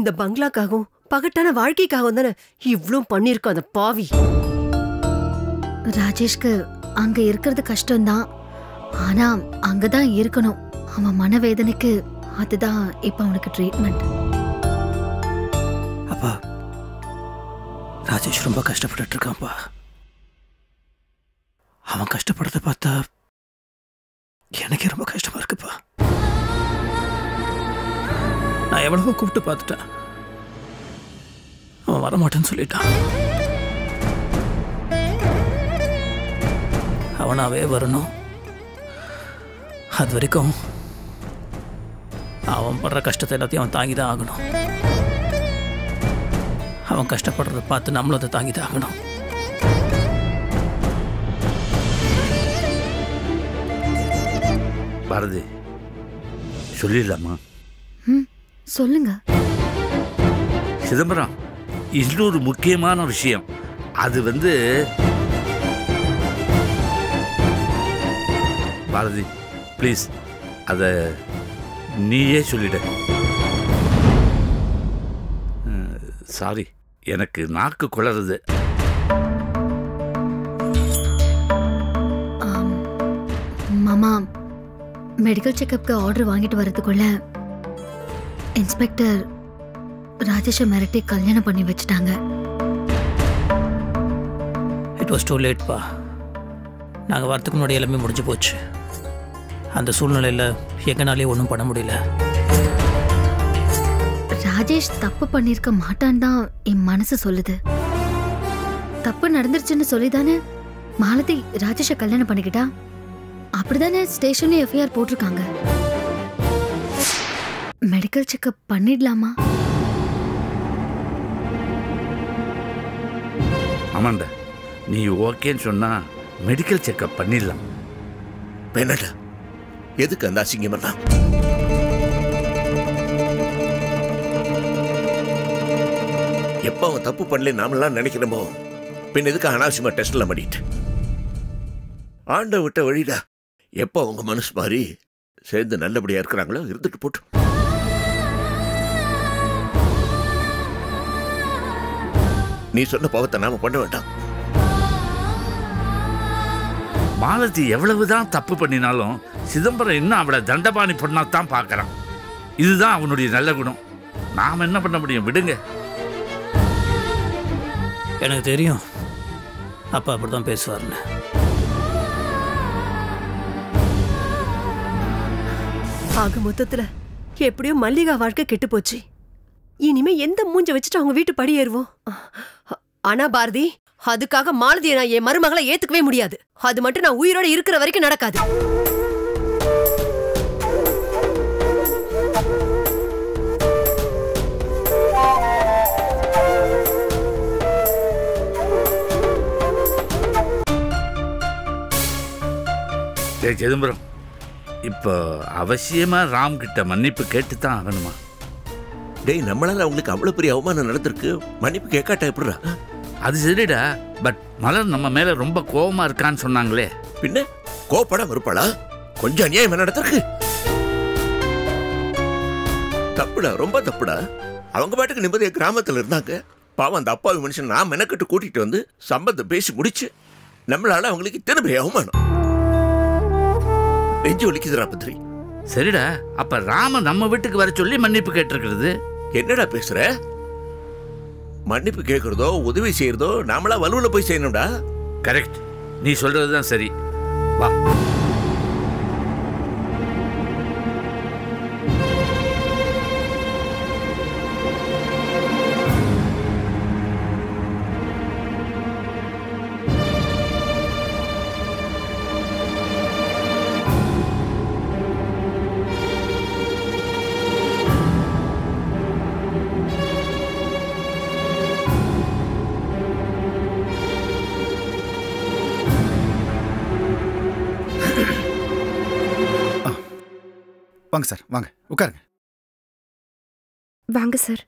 இந்த பங்களாக்காகவும் பகட்டான வாழ்க்கைக்காகவும் தானே இவ்ளோ பண்ணிருக்கோம் அந்த பாவி ராஜேஷ்க்கு அங்க இருக்கிறது கஷ்டம்தான் ஆனா அங்கதான் இருக்கணும் அவன் மனவேதனைக்கு அதுதான் இப்ப அவனுக்கு ட்ரீட்மெண்ட் அப்பா ராஜேஷ் ரொம்ப கஷ்டப்பட்டுட்டு இருக்கான்ப்பா அவன் கஷ்டப்படுறத பார்த்தா எனக்கே ரொம்ப கஷ்டமா இருக்குப்பா நான் எவ்வளவோ கூப்பிட்டு பார்த்துட்டேன் அவன் வரமாட்டேன்னு சொல்லிட்டான் அவனாவே வரணும் அது வரைக்கும் அவன் படுற கஷ்டத்தை எல்லாத்தையும் அவன் தாங்கி தான் ஆகணும் அவன் கஷ்டப்படுறத பார்த்து நம்மளும் அதை தாங்கி தான் ஆகணும் பாரதி சொல்லிடலாமா ம் சொல்லுங்க சிதம்பரம் இன்னொரு முக்கியமான விஷயம் அது வந்து பாரதி ப்ளீஸ் அதை நீயே சொல்லிட சாரி எனக்கு நாக்கு குளறுது ஆம். மாமா மெடிக்கல் செக்கப்க்கு ஆர்டர் வாங்கிட்டு வரதுக்குள்ள இன்ஸ்பெக்டர் ராஜேஷை மிரட்டி கல்யாணம் பண்ணி வச்சுட்டாங்க இட் வாஸ் டூ லேட்ப்பா நாங்கள் வரத்துக்கு முன்னாடி எல்லாமே முடிஞ்சு போச்சு அந்த சூழ்நிலையில் எங்கனாலே ஒன்றும் பண்ண முடியல ராஜேஷ் தப்பு பண்ணிருக்க மாட்டான் தான் என் மனசு சொல்லுது தப்பு நடந்துருச்சுன்னு சொல்லிதானே மாலதி ராஜேஷை கல்யாணம் பண்ணிக்கிட்டா அப்படிதானே ஸ்டேஷன்ல எஃப்ஐஆர் போட்டிருக்காங்க மெடிக்கல் செக்கப் பண்ணிடலாமா ஆமாண்டா நீ ஓகேன்னு சொன்னா மெடிக்கல் செக்கப் பண்ணிடலாம் என்னடா எதுக்கு அந்த அசிங்கம் எல்லாம் எப்ப அவன் தப்பு பண்ணல நாமெல்லாம் நினைக்கிறோமோ பின் எதுக்கு அனாவசியமா டெஸ்ட்ல பண்ணிட்டு ஆண்ட விட்ட வழிடா எப்போ அவங்க மனசு மாறி சேர்ந்து நல்லபடியா இருக்கிறாங்களோ இருந்துட்டு போட்டு நீ சொன்ன பாவத்தை நாம பண்ண வேண்டாம் மாலதி எவ்வளவுதான் தப்பு பண்ணினாலும் சிதம்பரம் இன்னும் அவளை தண்டபாணி பொண்ணாத்தான் பார்க்கறான் இதுதான் அவனுடைய நல்ல குணம் நாம என்ன பண்ண முடியும் விடுங்க எனக்கு தெரியும் அப்பா அப்படி தான் பேசுவார்னு ஆக மொத்தத்துல எப்படியோ மல்லிகா வாழ்க்கை கெட்டு போச்சு இனிமே எந்த மூஞ்ச வச்சுட்டு அவங்க வீட்டு படி ஏறுவோம் அ- ஆனா பாரதி அதுக்காக மாலதியை நான் என் மருமகளை ஏத்துக்கவே முடியாது அது மட்டும் நான் உயிரோட இருக்கிற வரைக்கும் நடக்காது டேய் சிதம்பரம் இப்போ அவசியமா ராம் கிட்ட மன்னிப்பு கேட்டு தான் ஆகணுமா டேய் நம்மளால அவங்களுக்கு அவ்வளவு பெரிய அவமானம் நடந்திருக்கு மன்னிப்பு கேட்காட்டா எப்படிடா அது சரிடா பட் மலர் நம்ம மேல ரொம்ப கோவமா இருக்கான்னு சொன்னாங்களே பின்ன கோப்படம் இருப்பாளா கொஞ்சம் அநியாயம் நடந்திருக்கு தப்புடா ரொம்ப தப்புடா அவங்க பாட்டுக்கு நிம்மதியா கிராமத்துல இருந்தாங்க பாவம் அந்த அப்பாவி மனுஷன் நான் மெனக்கட்டு கூட்டிட்டு வந்து சம்பந்தம் பேசி முடிச்சு நம்மளால அவங்களுக்கு இத்தனை பெரிய அவமானம் நெஞ்சு வலிக்குதுடா பத்ரி சரிடா அப்ப ராம நம்ம வீட்டுக்கு வர சொல்லி மன்னிப்பு கேட்டிருக்கிறது என்னடா பேசுற மன்னிப்பு கேட்கறதோ உதவி செய்யறதோ நாமளா வலுவுல போய் செய்யணும்டா கரெக்ட் நீ சொல்றதுதான் சரி வா வாங்க சார் வாங்க உட்காருங்க வாங்க சார்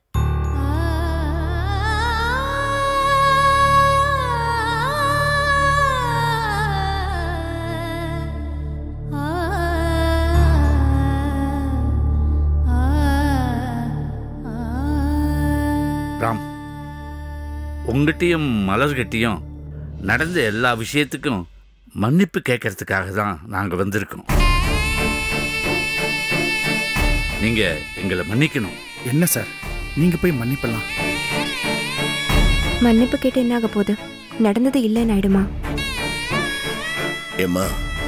ராம் உங்ககிட்டயும் மலர்கிட்டயும் நடந்த எல்லா விஷயத்துக்கும் மன்னிப்பு கேட்கறதுக்காக தான் நாங்கள் வந்திருக்கோம் நீங்கள் எங்களை மன்னிக்கணும் என்ன சார் நீங்க போய் மன்னிப்பலாம் மன்னிப்பு கேட்டு என்ன ஆக போகுது நடந்தது இல்லைன்னு ஆயிடுமா ஏம்மா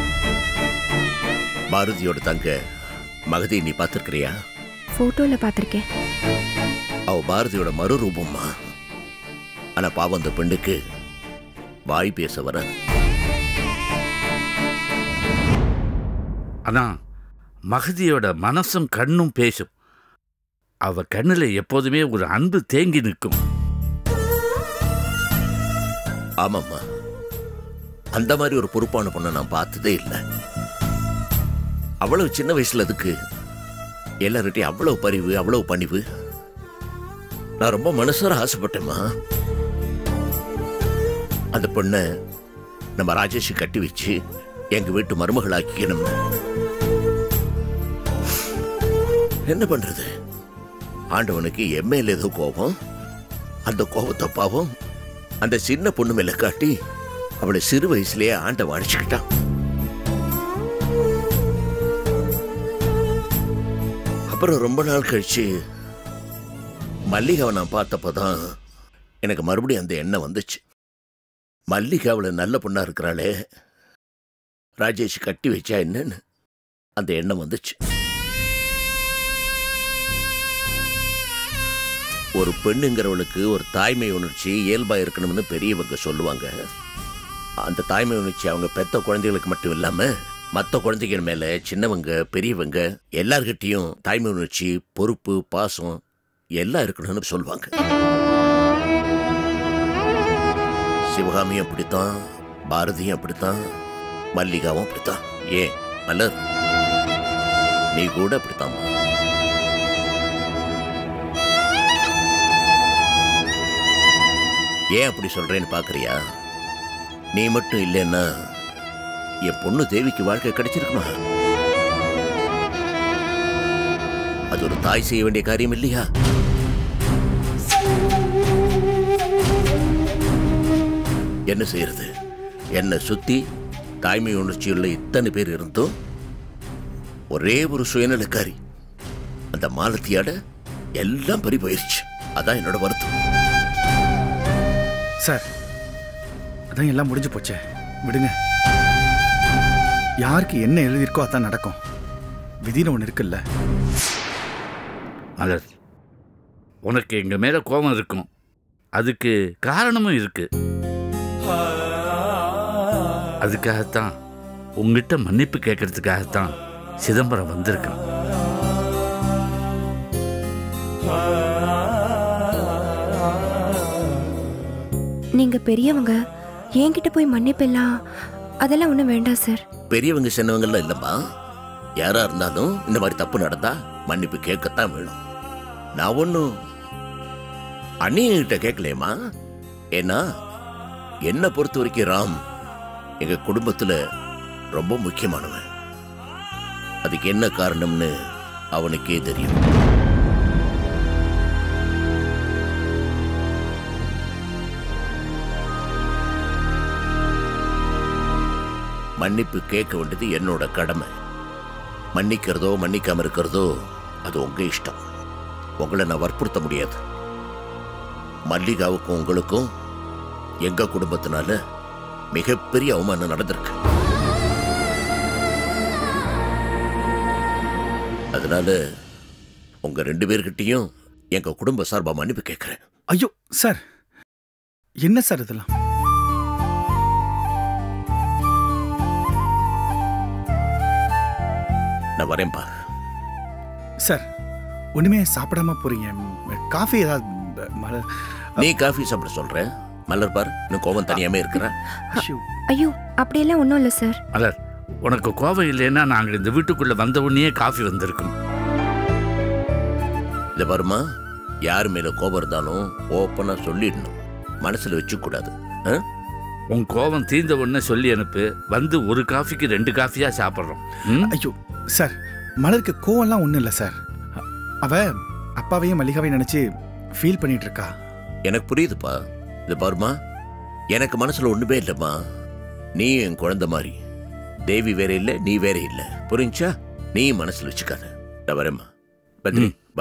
பாரதியோட தங்க மகதி நீ பார்த்துருக்கிறியா ஃபோட்டோல பார்த்துருக்கேன் அவ பாரதியோட மறுரூபம்மா ஆனா பாவம் அந்த பெண்ணுக்கு வாய் பேச வராது ஆனால் மகதியோட மனசும் கண்ணும் பேசும் அவ கண்ணில் எப்போதுமே ஒரு அன்பு தேங்கி நிற்கும் ஆமாம்மா அந்த மாதிரி ஒரு பொறுப்பான பொண்ணை நான் பார்த்ததே இல்லை அவ்வளவு சின்ன வயசுல அதுக்கு எல்லார்கிட்டையும் அவ்வளவு பரிவு அவ்வளவு பணிவு நான் ரொம்ப மனசார ஆசைப்பட்டேம்மா அந்த பொண்ணை நம்ம ராஜேஷ் கட்டி வச்சு எங்க வீட்டு மருமகளாக்கிக்கணும்னு என்ன பண்றது ஆண்டவனுக்கு எம்எல்ஏ ஏதோ கோபம் அந்த கோபத்தை பாவம் அந்த சின்ன பொண்ணு மேல காட்டி அவளை சிறு வயசுலயே ஆண்டவன் அடிச்சுக்கிட்டான் அப்புறம் ரொம்ப நாள் கழிச்சு மல்லிகாவை நான் பார்த்தப்பதான் எனக்கு மறுபடியும் அந்த எண்ணம் வந்துச்சு மல்லிகா அவளை நல்ல பொண்ணா இருக்கிறாளே ராஜேஷ் கட்டி வச்சா என்னன்னு அந்த எண்ணம் வந்துச்சு ஒரு பெண்ணுங்கிறவளுக்கு ஒரு தாய்மை உணர்ச்சி இயல்பா இருக்கணும்னு பெரியவங்க சொல்லுவாங்க அந்த தாய்மை உணர்ச்சி அவங்க பெத்த குழந்தைகளுக்கு மட்டும் இல்லாம மற்ற குழந்தைகள் மேல சின்னவங்க பெரியவங்க எல்லார்கிட்டயும் தாய்மை உணர்ச்சி பொறுப்பு பாசம் எல்லாம் இருக்கணும்னு சொல்லுவாங்க சிவகாமியும் அப்படித்தான் பாரதியும் அப்படித்தான் மல்லிகாவும் அப்படித்தான் ஏன் மலர் நீ கூட அப்படித்தான் ஏன் அப்படி சொல்றேன்னு பாக்குறியா நீ மட்டும் இல்லைன்னா என் பொண்ணு தேவிக்கு வாழ்க்கை கிடைச்சிருக்குமா அது ஒரு தாய் செய்ய வேண்டிய காரியம் இல்லையா என்ன செய்யறது என்னை சுத்தி தாய்மை உணர்ச்சியுள்ள இத்தனை பேர் இருந்தும் ஒரே ஒரு சுயநலக்காரி அந்த மாலத்தியாட எல்லாம் பறி போயிருச்சு அதான் என்னோட வருத்தம் சார் அதான் எல்லாம் முடிஞ்சு போச்சே விடுங்க யாருக்கு என்ன எழுதியிருக்கோ அதான் நடக்கும் விதின்னு ஒன்று இருக்குல்ல மலர் உனக்கு எங்க மேல கோபம் இருக்கும் அதுக்கு காரணமும் இருக்கு அதுக்காகத்தான் உங்ககிட்ட மன்னிப்பு கேட்கறதுக்காகத்தான் சிதம்பரம் வந்திருக்கான் நீங்க பெரியவங்க என்கிட்ட போய் மன்னிப்பெல்லாம் அதெல்லாம் ஒன்றும் வேண்டாம் சார் பெரியவங்க சின்னவங்கெல்லாம் இல்லைம்மா யாரா இருந்தாலும் இந்த மாதிரி தப்பு நடந்தா மன்னிப்பு கேட்கத்தான் வேணும் நான் ஒன்றும் அண்ணியங்கிட்ட கேட்கலையம்மா ஏன்னா என்னை பொறுத்த வரைக்கும் ராம் எங்க குடும்பத்துல ரொம்ப முக்கியமானவன் அதுக்கு என்ன காரணம்னு அவனுக்கே தெரியும் மன்னிப்பு கேட்க வேண்டியது என்னோட கடமை மன்னிக்கிறதோ மன்னிக்காம இருக்கிறதோ அது உங்க இஷ்டம் உங்களை நான் வற்புறுத்த முடியாது மல்லிகாவுக்கும் உங்களுக்கும் எங்க குடும்பத்தினால மிகப்பெரிய அவமானம் நடந்திருக்கு அதனால உங்க ரெண்டு பேர்கிட்டயும் எங்க குடும்ப சார்பா மன்னிப்பு கேட்கிறேன் ஐயோ சார் என்ன சார் இதெல்லாம் நான் வரேன்பா சார் ஒண்ணுமே சாப்பிடாம போறீங்க ம், காஃபி ஏதாவது ம், மலர் நீ காஃபி சாப்பிட சொல்ற மலர் பார் இன்னும் கோவம் தனியாமே இருக்கிறேன் ஐயோ, ஐயோ அப்படியெல்லாம் ஒன்றும் இல்லை சார் மலர் உனக்கு கோபம் இல்லைன்னா நாங்கள் இந்த வீட்டுக்குள்ள வந்த உடனே காஃபி வந்திருக்கோம் இத பாருமா யார் மேல கோபம் இருந்தாலும் ஓப்பனா சொல்லிடணும் மனசுல வச்சுக்க கூடாது ஆ? உன் கோபம் தீர்ந்த உடனே சொல்லி அனுப்பு வந்து ஒரு காஃபிக்கு ரெண்டு காஃபியா சாப்பிட்றோம் ம்? ஐயோ சார் மலருக்கு கோவம்லாம் ஒன்றும் இல்லை சார் அ- அவ அப்பாவையும் மல்லிகாவையும் நினைச்சு ஃபீல் பண்ணிட்டு இருக்கா எனக்கு புரியுதுப்பா இது பாருமா எனக்கு மனசுல ஒண்ணுமே இல்லைம்மா நீ என் குழந்தை மாதிரி தேவி வேற இல்ல நீ வேற இல்ல புரிஞ்சா நீ மனசுல வச்சுக்காத நான் வரேம்மா பத்ரி வா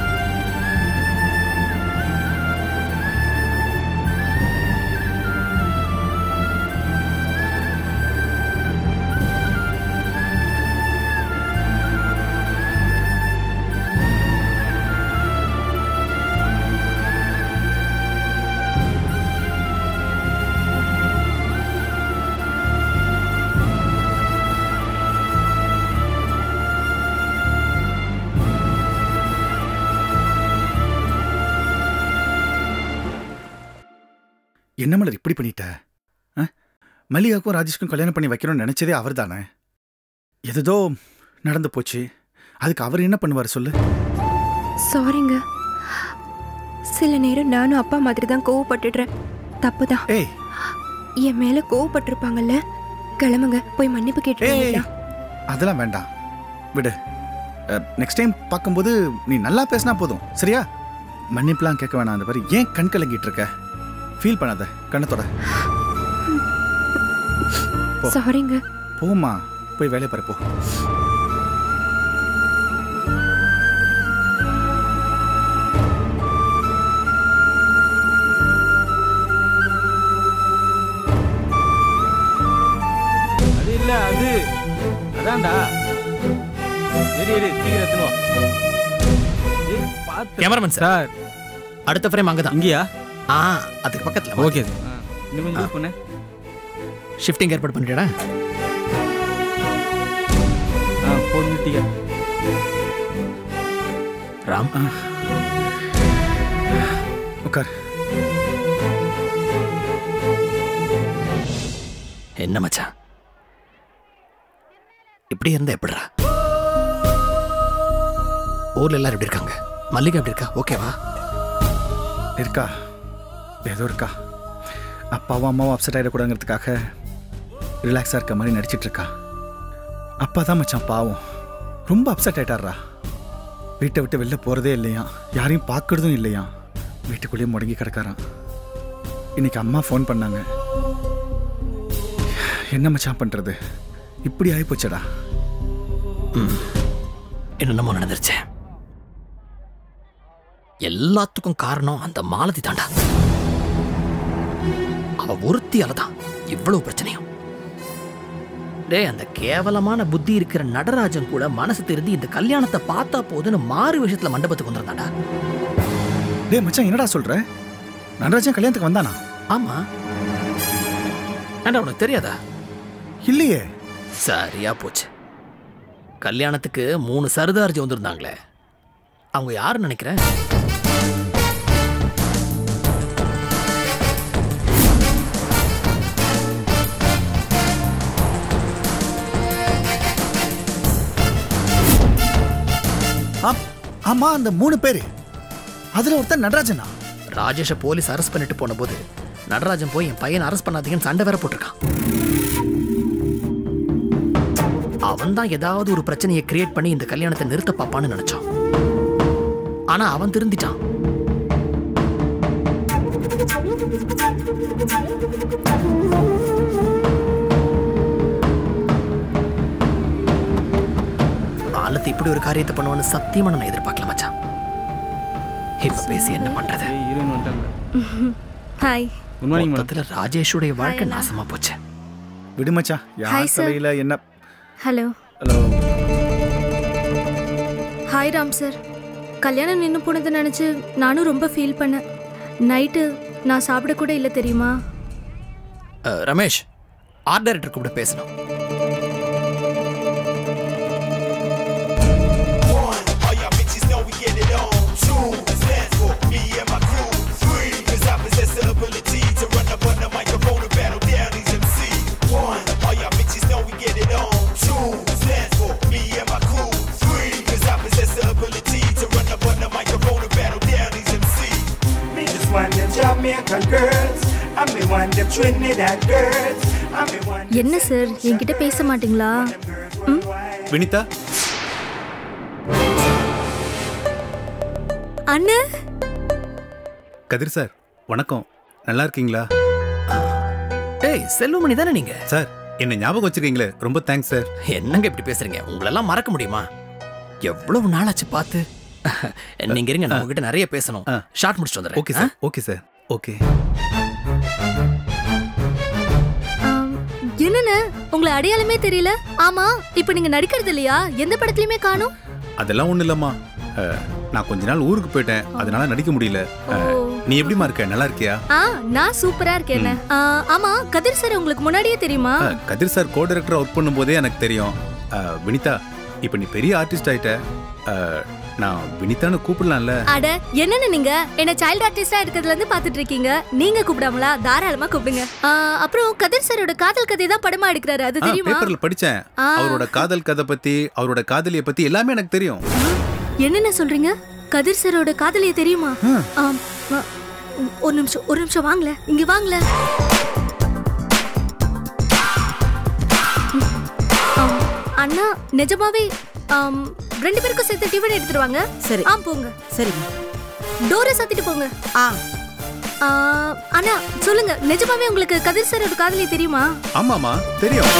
என்ன மலர் இப்படி பண்ணிட்ட ஆ? மல்லிகாவுக்கும் ராஜேஷ்க்கும் கல்யாணம் பண்ணி வைக்கணும்னு நினைச்சதே அவர் தானே எதோ நடந்து போச்சு அதுக்கு அவர் என்ன பண்ணுவார் சொல்லு சாரிங்க சில நேரம் நானும் அப்பா மாதிரி தான் கோவப்பட்டுடுறேன் தப்பு தான் ஏய் என் மேல கோவப்பட்டிருப்பாங்கல்ல கிளம்புங்க போய் மன்னிப்பு ஏய் கேட்டுருக்கீங்களா அதெல்லாம் வேண்டாம் விடு நெக்ஸ்ட் டைம் பார்க்கும்போது நீ நல்லா பேசினா போதும் சரியா மன்னிப்புலாம் கேட்க வேணாம் அந்த மாதிரி ஏன் கண் கலங்கிட்டு இருக்க ஃபீல் பண்ணாத கண்ணத்தோட போ. சாரிங்க போம்மா போய் வேலையை பாரு போ அது இல்ல அது அதான்டா சரி சரி சீக்கிரம் எத்தணும் வா. ஏய், பார்த்து கேமராமேன் சார் சார் அடுத்த ஃப்ரேம் அங்கே தான் இங்கேயா ஆ அதுக்கு பக்கத்தில் ஓகே இன்னும் கொஞ்சம் யூஸ் பண்ணு ஷிஃப்டிங் ஏற்பாடு பண்ணிட்டா ஆ போதும் டீக்கா ராம் உட்கார் என்ன மச்சான் இப்படி இருந்தா எப்படிடா ஊர்ல எல்லாரும் எப்படி இருக்காங்க மல்லிகா எப்படி இருக்கா ஓகேவா இருக்கா ஏதோ இருக்கா அப்பாவும் அம்மாவும் அப்செட் ஆகிடக்கூடாங்கிறதுக்காக ரிலாக்ஸாக இருக்க மாதிரி நடிச்சிட்டு இருக்கா அப்பா தான் மச்சான் பாவம் ரொம்ப அப்செட் ஆயிட்டாரா வீட்டை விட்டு வெளில போகிறதே இல்லையா யாரையும் பார்க்கறதும் இல்லையா வீட்டுக்குள்ளேயே முடங்கி கிடக்காராம் இன்னைக்கு அம்மா ஃபோன் பண்ணாங்க என்ன மச்சான் பண்ணுறது இப்படி ஆகிப்போச்சடா என்னென்னமோ நடந்துருச்சு எல்லாத்துக்கும் காரணம் அந்த மாலதி தாண்டா அவ ஒருத்தியால தான் இவ்வளவு பிரச்சனையும் டேய் அந்த கேவலமான புத்தி இருக்கிற நடராஜன் கூட மனசு திருந்தி இந்த கல்யாணத்தை பார்த்தா போதுன்னு மாறு விஷயத்துல மண்டபத்துக்கு வந்திருந்தாண்டா டேய் மச்சான் என்னடா சொல்ற நடராஜன் கல்யாணத்துக்கு வந்தானா ஆமா ஏண்டா உனக்கு தெரியாதா இல்லையே சரியா போச்சு கல்யாணத்துக்கு மூணு சர்தார்ஜி வந்திருந்தாங்களே அவங்க யாருன்னு நினைக்கிறேன் ஆம், ஆமா அந்த மூணு பேரு அதுல ஒருத்தன் நடராஜனா ராஜேஷை போலீஸ் அரெஸ்ட் பண்ணிட்டு போன போது நடராஜன் போய் என் பையனை அரெஸ்ட் பண்ணாதீங்கன்னு சண்டை வேற போட்டிருக்கான் அவன் தான் ஏதாவது ஒரு பிரச்சனையை கிரியேட் பண்ணி இந்த கல்யாணத்தை நிறுத்த பாப்பான்னு நினைச்சான் ஆனா அவன் திருந்திட்டான் ஆலத்து இப்படி ஒரு காரியத்தை பண்ணுவான்னு சத்தியமா நான் எதிர்பார்க்கல மச்சான் இப்ப பேசி என்ன பண்றது ஏய் இருன்னு வந்துட்டாங்க ஹாய் குட் மார்னிங் மேடம் மொத்தத்துல ராஜேஷுடைய வாழ்க்கை நாசமா போச்சு விடு மச்சான் யார் Hi, sir. தலையில என்ன hello hello hi Ram sir கல்யாணம் நின்று போனதை நினச்சி நானும் ரொம்ப ஃபீல் பண்ணேன் நைட்டு நான் சாப்பிட கூட இல்லை தெரியுமா அஹ், ரமேஷ் ஆர்ட் டைரக்டர் கூப்பிட்டு பேசணும் Me just want them Jamaican girls. I'm the one them Trinidad girls. I'm the one என்ன சார் என்கிட்ட பேச மாட்டீங்களா ம் வினிதா அண்ணன் கதிர் சார் வணக்கம் நல்லா இருக்கீங்களா டேய் செல்வமணி தானே நீங்க சார் என்ன ஞாபகம் வச்சிருக்கீங்களே ரொம்ப தேங்க்ஸ் சார் என்னங்க இப்படி பேசுறீங்க உங்களெல்லாம் மறக்க முடியுமா எவ்வளவு நாளாச்சு பார்த்து நீங்க இருங்க நான் உங்ககிட்ட நிறைய பேசணும் ஷார்ட் முடிச்சுட்டு வந்துடுறேன் okay sir okay sir okay என்னன்னு உங்களை அடையாளமே தெரியல ஆமா இப்ப நீங்க நடிக்கிறது இல்லையா எந்த படத்துலயுமே காணும் அதெல்லாம் ஒண்ணும் இல்லம்மா அஹ், நான் கொஞ்ச நாள் ஊருக்கு போயிட்டேன் அதனால நடிக்க முடியல அஹ், நீ எப்படிமா இருக்க நல்லா இருக்கியா ஆ நான் சூப்பரா இருக்கேன் ஆமா கதிர் சார் உங்களுக்கு முன்னாடியே தெரியுமா அஹ், Kathir sir co director work பண்ணும்போதே எனக்கு தெரியும் அஹ், வினிதா இப்போ நீ பெரிய ஆர்டிஸ்ட் ஆயிட்ட அஹ், நான் வினிதான்னு கூப்பிடலாம்ல அட என்னன்னு நீங்க என்ன சைல்ட் ஆர்டிஸ்டா இருக்கிறதுல இருந்து பாத்துட்டு இருக்கீங்க நீங்க கூப்பிடாமலா தாராளமா கூப்பிடுங்க ஆ, அப்புறம் கதிர் சாரோட காதல் கதை தான் படமா எடுக்கிறாரு அது ஆ, தெரியுமா பேப்பர்ல படிச்சேன் ஆ. அவரோட காதல் கதை பத்தி அவரோட காதலிய பத்தி எல்லாமே எனக்கு தெரியும் என்னென்ன சொல்றீங்க கதிர் சாரோட காதலிய தெரியுமா ஆம், ஆ, ஒரு நிமிஷம் ஒரு நிமிஷம் வாங்கல இங்க வாங்கல ஆம், அண்ணா நிஜமாவே ஆம், ரெண்டு பேருக்கும் சேர்த்து டிஃபன் எடுத்துட்டு வாங்க சரி ஆ போங்க சரி டோரை சாத்திட்டு போங்க ஆ ஆ, அண்ணா சொல்லுங்க நிஜமாவே உங்களுக்கு கதிர் சாரோட காதலி தெரியுமா ஆமாமா தெரியும்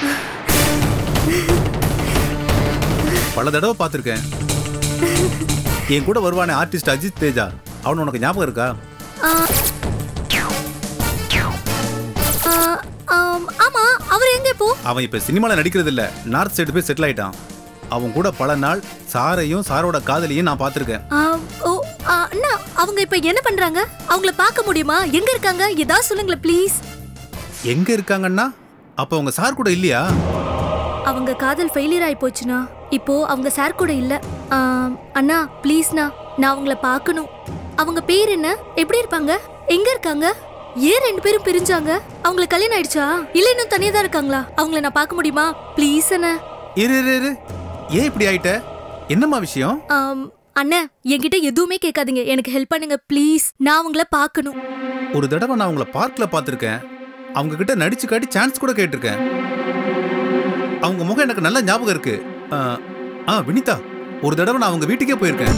பல தடவை பார்த்திருக்கேன் என் கூட வருவானே ஆர்டிஸ்ட் அஜித் தேஜா அவன் உனக்கு ஞாபகம் இருக்கா ஆ, ஆ, ஆம், ஆமா அவர் எங்க இப்போ அவன் இப்ப சினிமால நடிக்கிறது இல்ல நார்த் சைடு போய் செட்டில் ஆயிட்டான் அவன் கூட பல நாள் சாரையும் சாரோட காதலியும் நான் பார்த்திருக்கேன் ஆ, ஓ ஆ, அண்ணா அவங்க இப்ப என்ன பண்றாங்க அவங்கள பார்க்க முடியுமா எங்க இருக்காங்க ஏதாவது சொல்லுங்களேன் ப்ளீஸ் எங்க இருக்காங்கன்னா அப்ப உங்க சார் கூட இல்லையா அவங்க காதல் ஃபெயிலியர் ஆயி போச்சுனா இப்போ அவங்க சார் கூட இல்ல ஆ, அண்ணா ப்ளீஸ்ண்ணா நான் அவங்கள பார்க்கணும் அவங்க பேர் என்ன எப்படி இருப்பாங்க எங்க இருக்காங்க ஏன் ரெண்டு பேரும் பிரிஞ்சாங்க அவங்களுக்கு கல்யாணம் ஆயிடுச்சா இல்ல இன்னும் தனியா தான் இருக்காங்களா அவங்கள நான் பார்க்க முடியுமா ப்ளீஸ் அண்ணா இரு இரு இரு ஏன் இப்படி ஆயிட்ட என்னம்மா விஷயம் ஆம், அண்ணா என்கிட்ட எதுவுமே கேட்காதீங்க எனக்கு ஹெல்ப் பண்ணுங்க ப்ளீஸ் நான் அவங்கள பார்க்கணும் ஒரு தடவை நான் உங்களை பார்க்ல பார்த்திருக்கேன் அவங்க கிட்ட நடிச்சு காட்டி சான்ஸ் கூட கேட்டிருக்கேன் அவங்க முகம் எனக்கு நல்ல ஞாபகம் இருக்கு ஆ, ஆ வினிதா ஒரு தடவை நான் அவங்க வீட்டுக்கே போயிருக்கேன்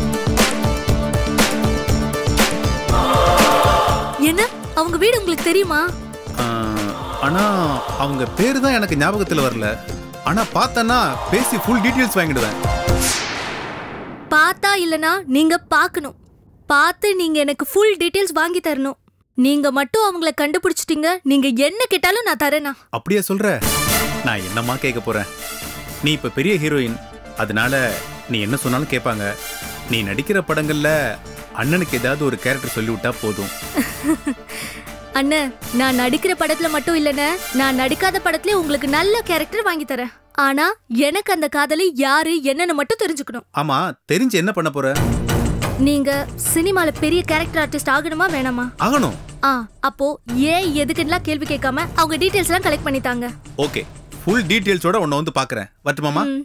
என்ன அவங்க வீடு உங்களுக்கு தெரியுமா ஆ, ஆனா அவங்க பேரு தான் எனக்கு ஞாபகத்துல வரல ஆனா பார்த்தேன்னா பேசி ஃபுல் டீடைல்ஸ் வாங்கிடுவேன் பார்த்தா இல்லனா நீங்க பார்க்கணும் பார்த்து நீங்க எனக்கு ஃபுல் டீடைல்ஸ் வாங்கி தரணும் நீங்க மட்டும் அவங்கள கண்டுபிடிச்சிட்டீங்க நீங்க என்ன கேட்டாலும் நான் தரேனா அப்படியே சொல்ற நான் என்னம்மா கேட்க போறேன் நீ இப்ப பெரிய ஹீரோயின் அதனால நீ என்ன சொன்னாலும் கேட்பாங்க நீ நடிக்கிற படங்கள்ல அண்ணனுக்கு ஏதாவது ஒரு கேரக்டர் சொல்லி விட்டா போதும் அண்ணன் நான் நடிக்கிற படத்துல மட்டும் இல்லைண்ணே நான் நடிக்காத படத்துல உங்களுக்கு நல்ல கேரக்டர் வாங்கி தரேன் ஆனா எனக்கு அந்த காதலி யாரு என்னன்னு மட்டும் தெரிஞ்சுக்கணும் ஆமா தெரிஞ்சு என்ன பண்ண போற நீங்க சினிமால பெரிய கேரக்டர் ஆர்டிஸ்ட் ஆகணுமா வேணாமா ஆகணும் ஆ அப்போ ஏன் எதுக்குலாம் கேள்வி கேட்காம அவங்க டீடைல்ஸ் எல்லாம் கலெக்ட் பண்ணி தாங்க ஓகே ஃபுல் டீடைல்ஸோட உன்னை வந்து பார்க்கறேன் வரட்டுமாமா ம்.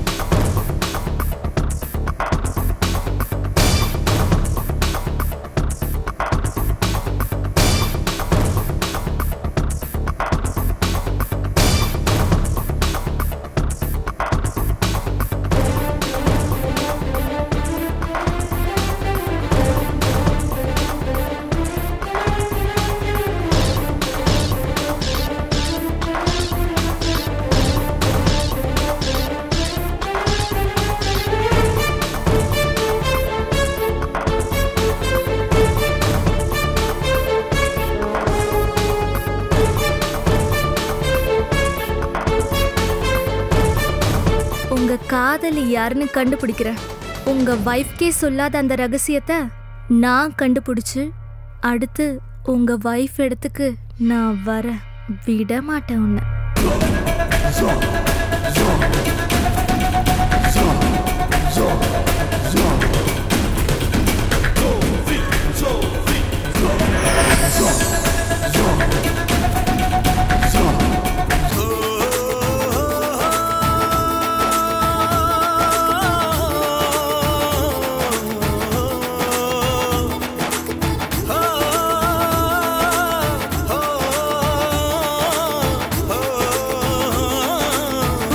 உங்க காதலி யாருன்னு கண்டுபிடிக்கிறேன் உங்க வைஃப்கே சொல்லாத அந்த ரகசியத்தை நான் கண்டுபிடிச்சு அடுத்து உங்க வைஃப் இடத்துக்கு நான் வர விட மாட்டேன் உன்னை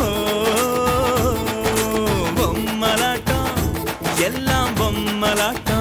பொம்மலாட்டம் எல்லாம் பொம்மலாட்டம்